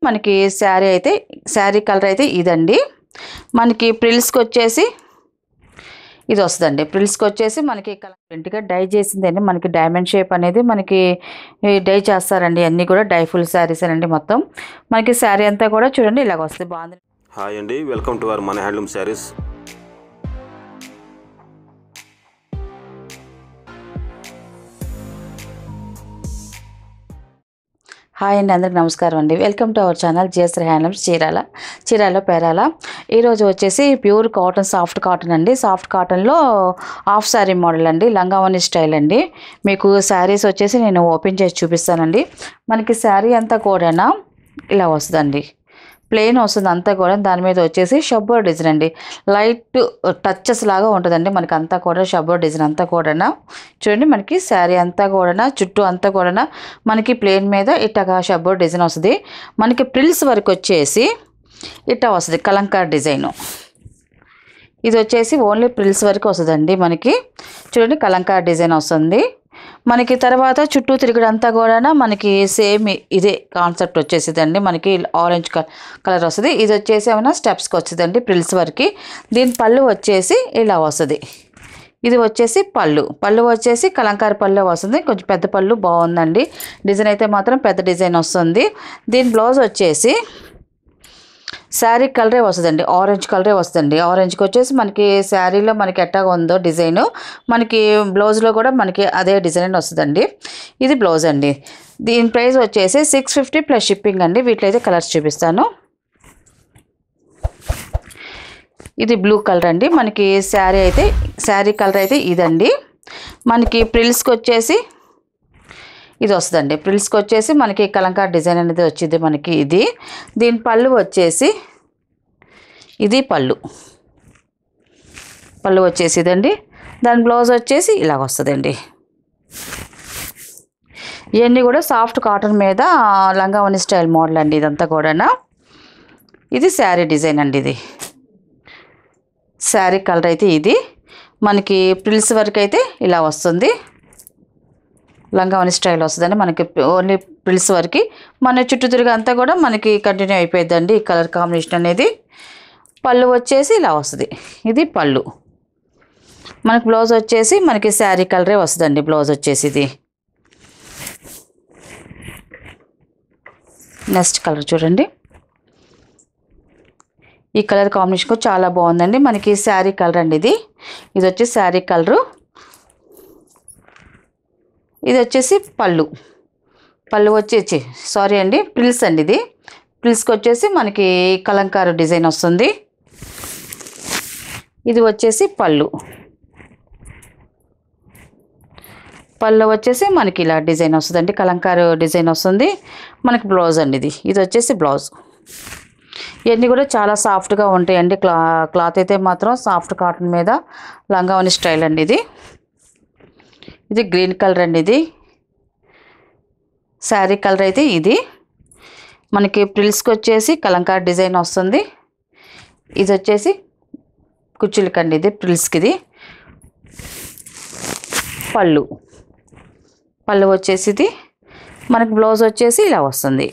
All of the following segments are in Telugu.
మనకి శారీ అయితే శారీ కలర్ అయితే ఇదండి మనకి ప్రిల్స్కి వచ్చేసి ఇది వస్తుందండి ప్రిల్స్కి వచ్చేసి మనకి ప్రింట్గా డై చేసిందండి మనకి డైమండ్ షేప్ అనేది మనకి ఈ డై చేస్తారండి అన్నీ కూడా డై ఫుల్ శారీస్ అండి మొత్తం మనకి శారీ అంతా కూడా చూడండి ఇలాగ వస్తుంది బాగుంది హాయ్ అండి వెల్కమ్ టు అవర్ మన హ్యాండ్లూమ్ శారీస్ హాయ్ అండి అందరికి నమస్కారం అండి welcome to our channel GSR handlooms Chirala Chirala Perala ఈరోజు వచ్చేసి ప్యూర్ కాటన్ సాఫ్ట్ కాటన్ అండి సాఫ్ట్ కాటన్లో హాఫ్ శారీ మోడల్ అండి లంగావని స్టైల్ అండి మీకు శారీస్ వచ్చేసి నేను ఓపెన్ చేసి చూపిస్తానండి మనకి శారీ అంతా కూడా ఇలా వస్తుందండి ప్లెయిన్ వస్తుంది అంతా కూడా దాని మీద వచ్చేసి షబ్బర్ డిజైన్ అండి లైట్ టచెస్ లాగా ఉంటుందండి మనకి అంతా కూడా షబ్బర్ డిజైన్ అంతా కూడా చూడండి మనకి శారీ అంతా కూడా చుట్టూ అంతా కూడా మనకి ప్లెయిన్ మీద ఇట్టగా షబ్బర్ డిజైన్ వస్తుంది మనకి ప్రిల్స్ వరకు వచ్చేసి ఇట్టా వస్తుంది కలంకార్ డిజైను ఇది వచ్చేసి ఓన్లీ ప్రిల్స్ వరకు వస్తుందండి మనకి చూడండి కలంకార్ డిజైన్ వస్తుంది మనకి తర్వాత చుట్టూ తిరిగడంతా కూడా మనకి సేమ్ ఇదే కాన్సెప్ట్ వచ్చేసిందండి మనకి ఆరెంజ్ కలర్ వస్తుంది ఇది వచ్చేసి ఏమైనా స్టెప్స్కి వచ్చిందండి ప్రిల్స్ వరకు దీని పళ్ళు వచ్చేసి ఇలా వస్తుంది ఇది వచ్చేసి పళ్ళు పళ్ళు వచ్చేసి కలంకారీ పళ్ళు వస్తుంది కొంచెం పెద్ద పళ్ళు బాగుందండి డిజైన్ అయితే మాత్రం పెద్ద డిజైన్ వస్తుంది దీని బ్లౌజ్ వచ్చేసి శారీ కలరే వస్తుందండి ఆరెంజ్ కలరే వస్తుందండి ఆరెంజ్కి వచ్చేసి మనకి శారీలో మనకి ఎట్టాగా ఉందో డిజైన్ మనకి బ్లౌజ్లో కూడా మనకి అదే డిజైన్ వస్తుందండి ఇది బ్లౌజ్ అండి దీని ప్రైస్ వచ్చేసి సిక్స్ ఫిఫ్టీ ప్లస్ షిప్పింగ్ అండి వీటిలో అయితే కలర్స్ చూపిస్తాను ఇది బ్లూ కలర్ అండి మనకి శారీ అయితే శారీ కలర్ అయితే ఇదండి మనకి ప్రిల్స్కి వచ్చేసి ఇది వస్తుందండి ప్రిల్స్కి వచ్చేసి మనకి కలంకార్ డిజైన్ అనేది వచ్చింది మనకి ఇది దీని పళ్ళు వచ్చేసి ఇది పళ్ళు పళ్ళు వచ్చేసి ఇదండి దాని బ్లౌజ్ వచ్చేసి ఇలాగ వస్తుందండి ఇవన్నీ కూడా సాఫ్ట్ కాటన్ మీద లంగావని స్టైల్ మోడల్ అండి ఇదంతా కూడా ఇది శారీ డిజైన్ అండి ఇది శారీ కలర్ అయితే ఇది మనకి ప్రిల్స్ వరకు అయితే ఇలా వస్తుంది లంగావని స్టైల్ వస్తుందండి మనకి ఓన్లీ ప్రిల్స్ వరకు మన చుట్టూ తిరిగి అంతా కూడా మనకి కంటిన్యూ అయిపోయిందండి ఈ కలర్ కాంబినేషన్ అనేది పళ్ళు వచ్చేసి ఇలా వస్తుంది ఇది పళ్ళు మనకి బ్లౌజ్ వచ్చేసి మనకి శారీ కలరే వస్తుందండి బ్లౌజ్ వచ్చేసి ఇది నెక్స్ట్ కలర్ చూడండి ఈ కలర్ కాంబినేషన్ కూడా చాలా బాగుందండి మనకి శారీ కలర్ అండి ఇది ఇది వచ్చి శారీ కలరు ఇది వచ్చేసి పళ్ళు పళ్ళు వచ్చేసి సారీ అండి ప్రిల్స్ అండి ఇది ప్రిల్స్కి వచ్చేసి మనకి కలంకారు డిజైన్ వస్తుంది ఇది వచ్చేసి పళ్ళు పళ్ళు వచ్చేసి మనకి ఇలా డిజైన్ వస్తుందండి కలంకారు డిజైన్ వస్తుంది మనకి బ్లౌజ్ అండి ఇది ఇది వచ్చేసి బ్లౌజ్ ఇవన్నీ కూడా చాలా సాఫ్ట్గా ఉంటాయండి క్లా క్లాత్ అయితే మాత్రం సాఫ్ట్ కాటన్ మీద లంగావని స్టైల్ అండి ఇది ఇది గ్రీన్ కలర్ అండి ఇది శారీ కలర్ అయితే ఇది మనకి ప్రిల్స్కి వచ్చేసి కలంకార్ డిజైన్ వస్తుంది ఇది వచ్చేసి కుచ్చులకండి ఇది ప్రిల్స్కి ఇది పళ్ళు పళ్ళు వచ్చేసి ఇది మనకి బ్లౌజ్ వచ్చేసి ఇలా వస్తుంది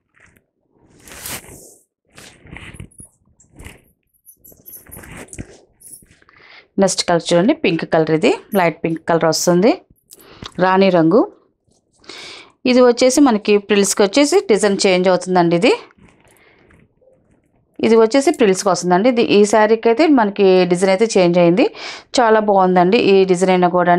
నెక్స్ట్ కలర్ చూడండి పింక్ కలర్ ఇది లైట్ పింక్ కలర్ వస్తుంది రాణి రంగు ఇది వచ్చేసి మనకి ప్రిల్స్కి వచ్చేసి డిజైన్ చేంజ్ అవుతుందండి ఇది ఇది వచ్చేసి ప్రిల్స్కి వస్తుందండి ఇది ఈ శారీకి అయితే మనకి డిజైన్ అయితే చేంజ్ అయింది చాలా బాగుందండి ఈ డిజైన్ అయినా కూడా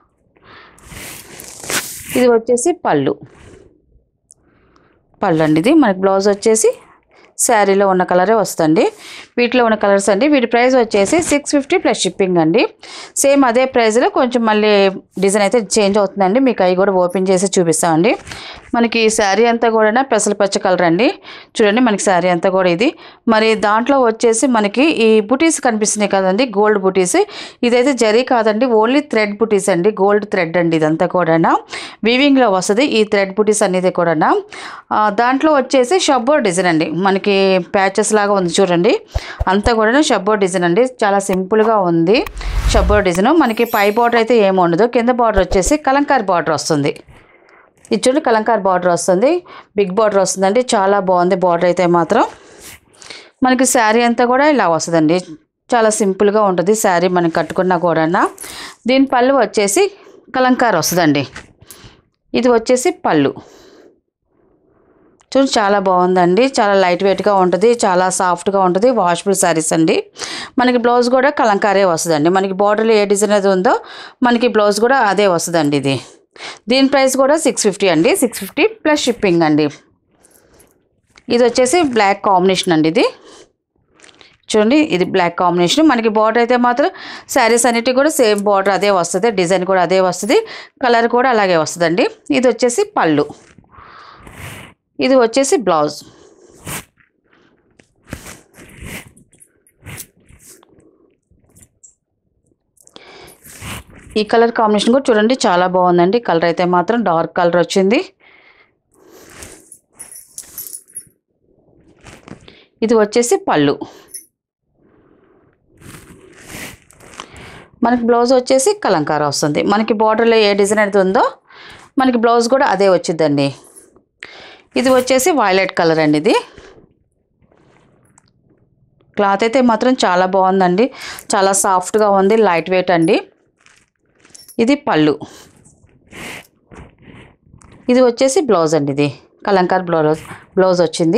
ఇది వచ్చేసి పళ్ళు పళ్ళు అండి ఇది మనకి బ్లౌజ్ వచ్చేసి శారీలో ఉన్న కలరే వస్తుంది వీటిలో ఉన్న కలర్స్ అండి వీటి ప్రైస్ వచ్చేసి సిక్స్ ఫిఫ్టీ ప్లస్ షిప్పింగ్ అండి సేమ్ అదే ప్రైస్లో కొంచెం మళ్ళీ డిజైన్ అయితే చేంజ్ అవుతుందండి మీకు అవి కూడా ఓపెన్ చేసి చూపిస్తామండి మనకి ఈ శారీ అంతా కూడా పెసల పచ్చ కలర్ అండి చూడండి మనకి శారీ అంతా కూడా ఇది మరి దాంట్లో వచ్చేసి మనకి ఈ బుటీస్ కనిపిస్తున్నాయి కదండి గోల్డ్ బుటీస్ ఇదైతే జరీ కాదండి ఓన్లీ థ్రెడ్ బుటీస్ అండి గోల్డ్ థ్రెడ్ అండి ఇదంతా కూడా వీవింగ్లో వస్తుంది ఈ థ్రెడ్ బుటీస్ అనేది కూడా దాంట్లో వచ్చేసి షబ్బో డిజైన్ అండి మనకి ప్యాచెస్ లాగా ఉంది చూడండి అంతా కూడా షబ్బో డిజైన్ అండి చాలా సింపుల్గా ఉంది షబ్బో డిజైన్ మనకి పై బార్డర్ అయితే ఏమి ఉండదు కింద బార్డర్ వచ్చేసి కలంకారీ బార్డర్ వస్తుంది ఇది చూడండి కలంకార్ బార్డర్ వస్తుంది బిగ్ బార్డర్ వస్తుందండి చాలా బాగుంది బార్డర్ అయితే మాత్రం మనకి శారీ అంతా కూడా ఇలా వస్తుందండి చాలా సింపుల్గా ఉంటుంది శారీ మనం కట్టుకున్నా కూడా దీని పళ్ళు వచ్చేసి కలంకార్ వస్తుందండి ఇది వచ్చేసి పళ్ళు చూడండి చాలా బాగుందండి చాలా లైట్ వెయిట్గా ఉంటుంది చాలా సాఫ్ట్గా ఉంటుంది వాషబుల్ శారీస్ అండి మనకి బ్లౌజ్ కూడా కలంకారే వస్తుందండి మనకి బార్డర్లో ఏ డిజైన్ అయితే ఉందో మనకి బ్లౌజ్ కూడా అదే వస్తుందండి ఇది దీని ప్రైస్ కూడా సిక్స్ ఫిఫ్టీ అండి సిక్స్ ఫిఫ్టీ ప్లస్ షిప్పింగ్ అండి ఇది వచ్చేసి బ్లాక్ కాంబినేషన్ అండి ఇది చూడండి ఇది బ్లాక్ కాంబినేషన్ మనకి బార్డర్ అయితే మాత్రం శారీస్ అన్నిటి కూడా సేమ్ బార్డర్ అదే వస్తుంది డిజైన్ కూడా అదే వస్తుంది కలర్ కూడా అలాగే వస్తుందండి ఇది వచ్చేసి పళ్ళు ఇది వచ్చేసి బ్లౌజ్ ఈ కలర్ కాంబినేషన్ కూడా చూడండి చాలా బాగుందండి కలర్ అయితే మాత్రం డార్క్ కలర్ వచ్చింది ఇది వచ్చేసి పళ్ళు మనకి బ్లౌజ్ వచ్చేసి కలంకార వస్తుంది మనకి బార్డర్లో ఏ డిజైన్ అయితే ఉందో మనకి బ్లౌజ్ కూడా అదే వచ్చిందండి ఇది వచ్చేసి వైలెట్ కలర్ అండి ఇది క్లాత్ అయితే మాత్రం చాలా బాగుందండి చాలా సాఫ్ట్గా ఉంది లైట్ వెయిట్ అండి ఇది పళ్ళు ఇది వచ్చేసి బ్లౌజ్ అండి ఇది కలంకార్ బ్లౌజ్ బ్లౌజ్ వచ్చింది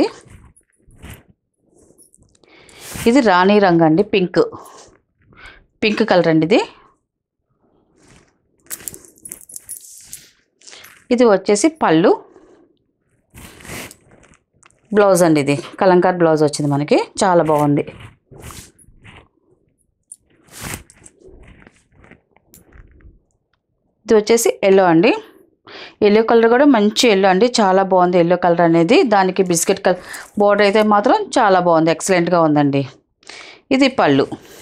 ఇది రాణి రంగు అండి పింక్ పింక్ కలర్ అండి ఇది ఇది వచ్చేసి పళ్ళు బ్లౌజ్ అండి ఇది కలంకార్ బ్లౌజ్ వచ్చింది మనకి చాలా బాగుంది ఇది వచ్చేసి ఎల్లో అండి ఎల్లో కలర్ కూడా మంచి ఎల్లో అండి చాలా బాగుంది ఎల్లో కలర్ అనేది దానికి బిస్కెట్ కలర్ బోర్డర్ అయితే మాత్రం చాలా బాగుంది ఎక్సలెంట్గా ఉందండి ఇది పళ్ళు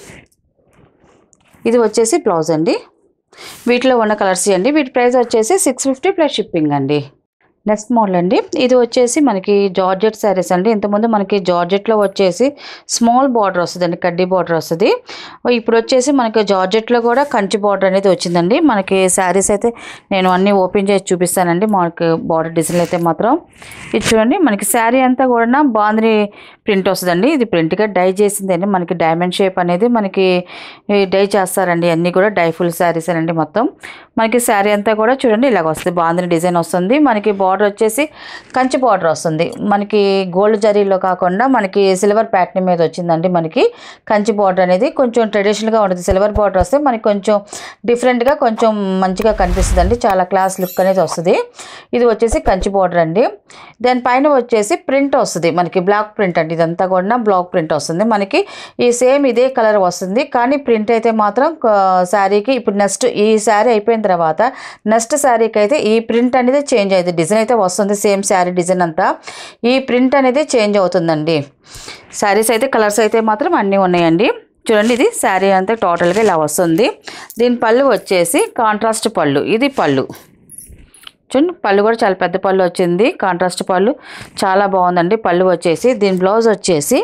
ఇది వచ్చేసి బ్లౌజ్ అండి వీటిలో ఉన్న కలర్స్ అండి వీటి ప్రైస్ వచ్చేసి సిక్స్ ఫిఫ్టీ ప్లస్ షిప్పింగ్ అండి నెక్స్ట్ మోడల్ అండి ఇది వచ్చేసి మనకి జార్జెట్ శారీస్ అండి ఇంతకుముందు మనకి జార్జెట్లో వచ్చేసి స్మాల్ బార్డర్ వస్తుందండి కడ్డీ బార్డర్ వస్తుంది ఇప్పుడు వచ్చేసి మనకి జార్జెట్లో కూడా కంచి బార్డర్ అనేది వచ్చిందండి మనకి శారీస్ అయితే నేను అన్నీ ఓపెన్ చేసి చూపిస్తానండి మనకి బార్డర్ డిజైన్ అయితే మాత్రం ఇది చూడండి మనకి శారీ అంతా కూడా బాంద్రి ప్రింట్ వస్తుందండి ఇది ప్రింట్గా డై చేసిందండి మనకి డైమండ్ షేప్ అనేది మనకి డై చేస్తారండి అన్నీ కూడా డై ఫుల్ శారీస్ అండి మొత్తం మనకి శారీ అంతా కూడా చూడండి ఇలాగ వస్తుంది బాంద్రి డిజైన్ వస్తుంది మనకి బార్డర్ వచ్చేసి కంచి బార్డర్ వస్తుంది మనకి గోల్డ్ జరీలో కాకుండా మనకి సిల్వర్ ప్యాటర్న్ మీద వచ్చిందండి మనకి కంచి బార్డర్ అనేది కొంచెం ట్రెడిషనల్గా ఉంటుంది సిల్వర్ బార్డర్ వస్తే మనకి కొంచెం డిఫరెంట్గా కొంచెం మంచిగా కనిపిస్తుంది అండి చాలా క్లాస్ లుక్ అనేది వస్తుంది ఇది వచ్చేసి కంచి బార్డర్ అండి దానిపైన వచ్చేసి ప్రింట్ వస్తుంది మనకి బ్లాక్ ప్రింట్ అండి ఇదంతా కూడా బ్లాక్ ప్రింట్ వస్తుంది మనకి ఈ సేమ్ ఇదే కలర్ వస్తుంది కానీ ప్రింట్ అయితే మాత్రం శారీకి ఇప్పుడు నెక్స్ట్ ఈ శారీ అయిపోయిన తర్వాత నెక్స్ట్ శారీకి అయితే ఈ ప్రింట్ అనేది చేంజ్ అవుతుంది డిజైన్ అయితే వస్తుంది సేమ్ శారీ డిజైన్ అంతా ఈ ప్రింట్ అనేది చేంజ్ అవుతుందండి శారీస్ అయితే కలర్స్ అయితే మాత్రం అన్నీ ఉన్నాయండి చూడండి ఇది శారీ అంతా టోటల్గా ఇలా వస్తుంది దీని పళ్ళు వచ్చేసి కాంట్రాస్ట్ పళ్ళు ఇది పళ్ళు చూడండి పళ్ళు కూడా చాలా పెద్ద పళ్ళు వచ్చింది కాంట్రాస్ట్ పళ్ళు చాలా బాగుందండి పళ్ళు వచ్చేసి దీని బ్లౌజ్ వచ్చేసి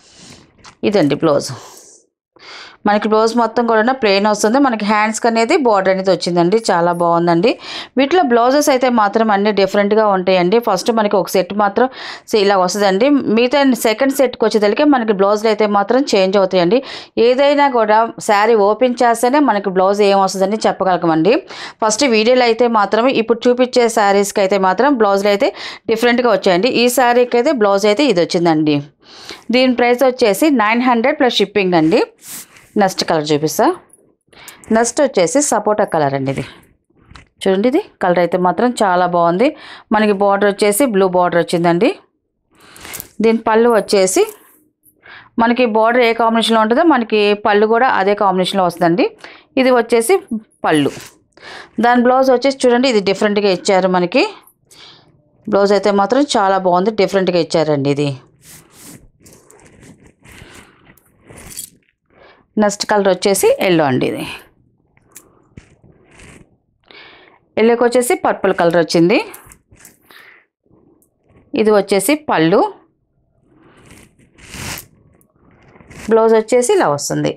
ఇదండి బ్లౌజ్ మనకి బ్లౌజ్ మొత్తం కూడా ప్లెయిన్ వస్తుంది మనకి హ్యాండ్స్కి అనేది బార్డర్ అనేది వచ్చిందండి చాలా బాగుందండి వీటిలో బ్లౌజెస్ అయితే మాత్రం అన్ని డిఫరెంట్గా ఉంటాయండి ఫస్ట్ మనకి ఒక సెట్ మాత్రం సే- ఇలా వస్తుందండి మిగతా సెకండ్ సెట్కి వచ్చేసరికి మనకి బ్లౌజులు అయితే మాత్రం చేంజ్ అవుతాయండి ఏదైనా కూడా శారీ ఓపెన్ చేస్తేనే మనకి బ్లౌజ్ ఏం వస్తుందని చెప్పగలగమండి ఫస్ట్ వీడియోలో అయితే మాత్రం ఇప్పుడు చూపించే శారీస్కి అయితే మాత్రం బ్లౌజులు అయితే డిఫరెంట్గా వచ్చాయండి ఈ శారీకి అయితే బ్లౌజ్ అయితే ఇది వచ్చిందండి దీని ప్రైస్ వచ్చేసి నైన్ హండ్రెడ్ ప్లస్ షిప్పింగ్ అండి నెక్స్ట్ కలర్ చూపిస్తా నెక్స్ట్ వచ్చేసి సపోటా కలర్ అండి ఇది చూడండి ఇది కలర్ అయితే మాత్రం చాలా బాగుంది మనకి బార్డర్ వచ్చేసి బ్లూ బార్డర్ వచ్చిందండి దీని పళ్ళు వచ్చేసి మనకి బార్డర్ ఏ కాంబినేషన్లో ఉంటుందో మనకి పళ్ళు కూడా అదే కాంబినేషన్లో వస్తుందండి ఇది వచ్చేసి పళ్ళు దాని బ్లౌజ్ వచ్చేసి చూడండి ఇది డిఫరెంట్గా ఇచ్చారు మనకి బ్లౌజ్ అయితే మాత్రం చాలా బాగుంది డిఫరెంట్గా ఇచ్చారండి ఇది నెక్స్ట్ కలర్ వచ్చేసి ఎల్లో అండి ఇది ఎల్లోకి వచ్చేసి పర్పుల్ కలర్ వచ్చింది ఇది వచ్చేసి పళ్ళు బ్లౌజ్ వచ్చేసి ఇలా వస్తుంది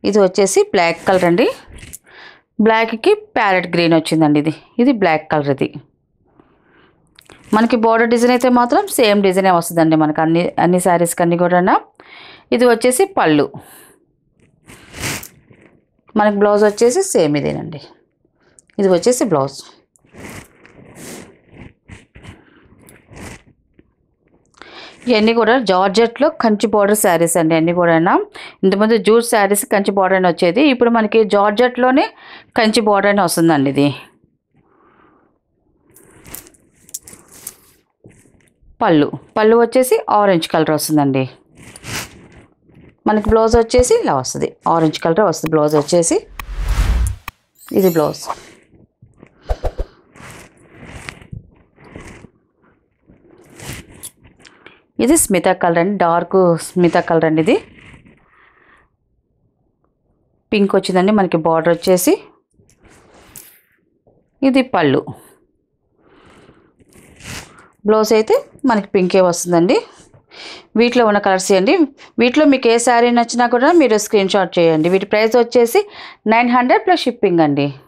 ఇది వచ్చేసి బ్లాక్ కలర్ అండి బ్లాక్కి ప్యారెట్ గ్రీన్ వచ్చిందండి ఇది ఇది బ్లాక్ కలర్ ఇది మనకి బోర్డర్ డిజైన్ అయితే మాత్రం సేమ్ డిజైనే వస్తుందండి మనకు అన్ని అన్ని శారీస్కి అన్ని కూడా ఇది వచ్చేసి పళ్ళు మనకి బ్లౌజ్ వచ్చేసి సేమ్ ఇదేనండి ఇది వచ్చేసి బ్లౌజ్ ఇవన్నీ కూడా జార్జెట్లో కంచి బార్డర్ శారీస్ అండి అన్నీ కూడా ఇంతకుముందు జూట్ శారీస్ కంచి బార్డర్ అని వచ్చేది ఇప్పుడు మనకి జార్జెట్లోనే కంచి బార్డర్ అని వస్తుందండి ఇది పళ్ళు పళ్ళు వచ్చేసి ఆరెంజ్ కలర్ వస్తుందండి మనకి బ్లౌజ్ వచ్చేసి ఇలా వస్తుంది ఆరెంజ్ కలర్ వస్తుంది బ్లౌజ్ వచ్చేసి ఇది బ్లౌజ్ ఇది స్మిత కలర్ అండి డార్క్ స్మిత కలర్ అండి ఇది పింక్ వచ్చిందండి మనకి బార్డర్ వచ్చేసి ఇది పళ్ళు బ్లౌజ్ అయితే మనకి పింకే వస్తుందండి వీటిలో ఉన్న కలర్స్ అండి వీటిలో మీకు ఏ శారీ నచ్చినా కూడా మీరు స్క్రీన్ షాట్ చేయండి వీటి ప్రైస్ వచ్చేసి నైన్ హండ్రెడ్ ప్లస్ షిప్పింగ్ అండి